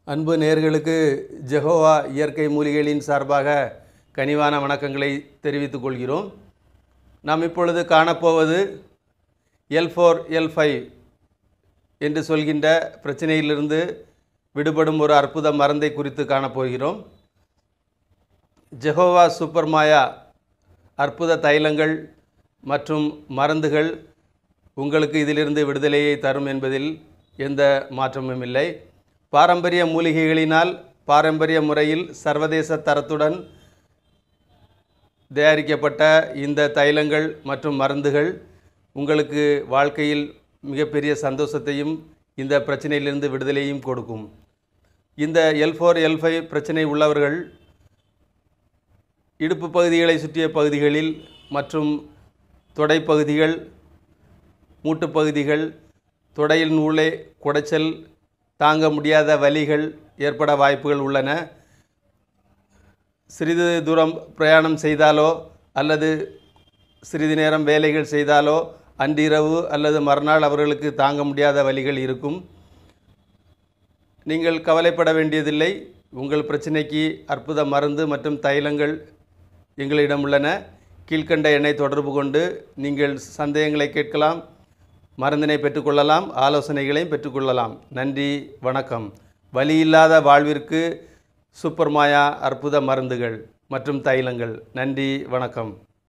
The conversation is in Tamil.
அன்பு நேர்களுக்கு ஜெகோவா இயற்கை மூலிகைகளின் சார்பாக கனிவான வணக்கங்களை தெரிவித்துக் கொள்கிறோம் நாம் இப்பொழுது காணப்போவது எல் ஃபோர் எல் ஃபைவ் என்று சொல்கின்ற பிரச்சனையிலிருந்து விடுபடும் ஒரு அற்புத மருந்தை குறித்து காணப்போகிறோம் ஜெகோவா சூப்பர் மாயா அற்புத தைலங்கள் மற்றும் மருந்துகள் உங்களுக்கு இதிலிருந்து விடுதலையை தரும் என்பதில் எந்த மாற்றமும் இல்லை பாரம்பரிய மூலிகைகளினால் பாரம்பரிய முறையில் சர்வதேச தரத்துடன் தயாரிக்கப்பட்ட இந்த தைலங்கள் மற்றும் மருந்துகள் உங்களுக்கு வாழ்க்கையில் மிகப்பெரிய சந்தோஷத்தையும் இந்த பிரச்சனையிலிருந்து விடுதலையும் கொடுக்கும் இந்த எல் ஃபோர் எல் ஃபைவ் பிரச்சனை உள்ளவர்கள் இடுப்பு பகுதிகளை சுற்றிய பகுதிகளில் மற்றும் தொடைப்பகுதிகள் மூட்டுப்பகுதிகள் தொடையின் உள்ளே குடைச்சல் தாங்க முடியாத வலிகள் ஏற்பட வாய்ப்புகள் உள்ளன சிறிது தூரம் பிரயாணம் செய்தாலோ அல்லது சிறிது நேரம் வேலைகள் செய்தாலோ அன்றிரவு அல்லது மறுநாள் அவர்களுக்கு தாங்க முடியாத வலிகள் இருக்கும் நீங்கள் கவலைப்பட வேண்டியதில்லை உங்கள் பிரச்சனைக்கு அற்புத மருந்து மற்றும் தைலங்கள் எங்களிடம் உள்ளன கீழ்க்கண்ட எண்ணை தொடர்பு கொண்டு நீங்கள் சந்தேகங்களை கேட்கலாம் மருந்தினை பெற்றுக்கொள்ளலாம் ஆலோசனைகளையும் பெற்றுக்கொள்ளலாம் நன்றி வணக்கம் வலியில்லாத வாழ்விற்கு சூப்பர் மாயா அற்புத மருந்துகள் மற்றும் தைலங்கள் நன்றி வணக்கம்